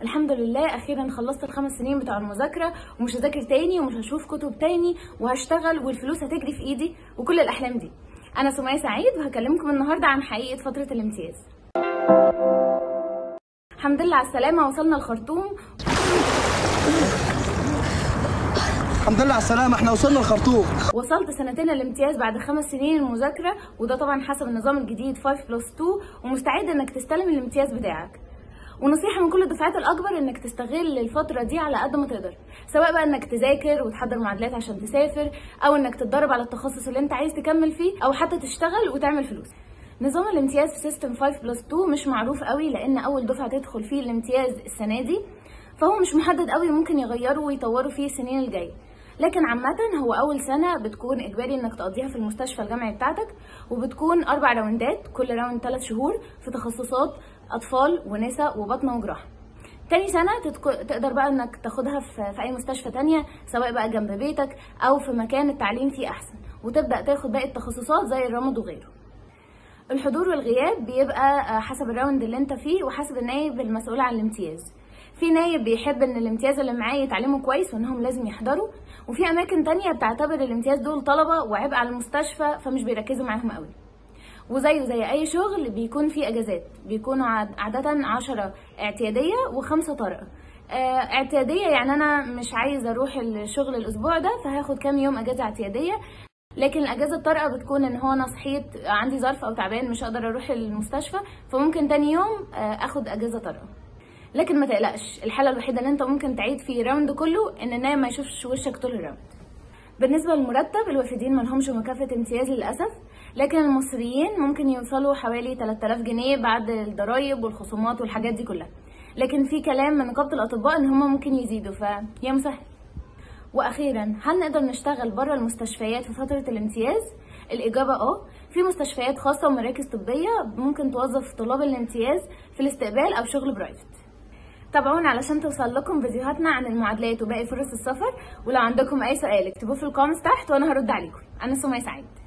الحمد لله اخيرا خلصت الخمس سنين بتوع المذاكره ومش هذاكر تاني ومش هشوف كتب تاني وهشتغل والفلوس هتجري في ايدي وكل الاحلام دي انا سمية سعيد وهكلمكم النهارده عن حقيقه فتره الامتياز الحمد لله على السلامه وصلنا الخرطوم الحمد لله على السلامة احنا وصلنا الخرطوم وصلت سنتين الامتياز بعد خمس سنين المذاكره وده طبعا حسب النظام الجديد 5 بلس 2 ومستعد انك تستلم الامتياز بتاعك ونصيحه من كل الدفعات الاكبر انك تستغل الفتره دي على قد ما تقدر سواء بقى انك تذاكر وتحضر معادلات عشان تسافر او انك تتدرب على التخصص اللي انت عايز تكمل فيه او حتى تشتغل وتعمل فلوس نظام الامتياز في سيستم 5 بلس 2 مش معروف قوي لان اول دفعه تدخل فيه الامتياز السنه دي فهو مش محدد قوي ممكن يغيروا ويطوروا فيه السنين الجايه لكن عامة هو أول سنة بتكون إجباري إنك تقضيها في المستشفى الجامعي بتاعتك وبتكون أربع راوندات كل راوند ثلاث شهور في تخصصات أطفال ونساء وبطنة وجراحة. تاني سنة تتكو... تقدر بقى إنك تاخدها في... في أي مستشفى تانية سواء بقى جنب بيتك أو في مكان التعليم فيه أحسن وتبدأ تاخد باقي التخصصات زي الرمد وغيره. الحضور والغياب بيبقى حسب الراوند اللي انت فيه وحسب النايب المسؤول عن الامتياز في نايب بيحب ان الامتياز اللي معاه يتعلموا كويس وانهم لازم يحضروا وفي اماكن تانية بتعتبر الامتياز دول طلبة وعبء على المستشفى فمش بيركزوا معاهم قوي وزيه زي اي شغل بيكون في اجازات بيكونوا عادة عشرة اعتيادية وخمسة طارئة اعتيادية يعني انا مش عايزة اروح الشغل الاسبوع ده فهاخد كام يوم اجازة اعتيادية لكن الاجازه الطارئه بتكون ان هو انا صحيت عندي ظرف او تعبان مش هقدر اروح المستشفى فممكن تاني يوم اخد اجازه طارئه لكن ما تقلقش الحاله الوحيده اللي انت ممكن تعيد فيه الراوند كله ان النايم ما يشوفش وشك طول الراوند بالنسبه للمرتب الوافدين ملهمش مكافاه امتياز للاسف لكن المصريين ممكن يوصلوا حوالي 3000 جنيه بعد الضرايب والخصومات والحاجات دي كلها لكن في كلام من نقابه الاطباء ان هم ممكن يزيدوا فيا مسهل واخيرا هل نقدر نشتغل بره المستشفيات في فتره الامتياز الاجابه اه في مستشفيات خاصه ومراكز طبيه ممكن توظف طلاب الامتياز في الاستقبال او شغل برايفت تابعونا علشان توصل لكم فيديوهاتنا عن المعادلات وباقي فرص السفر ولو عندكم اي سؤال اكتبوه في الكومنتس تحت وانا هرد عليكم انا سمية سعيد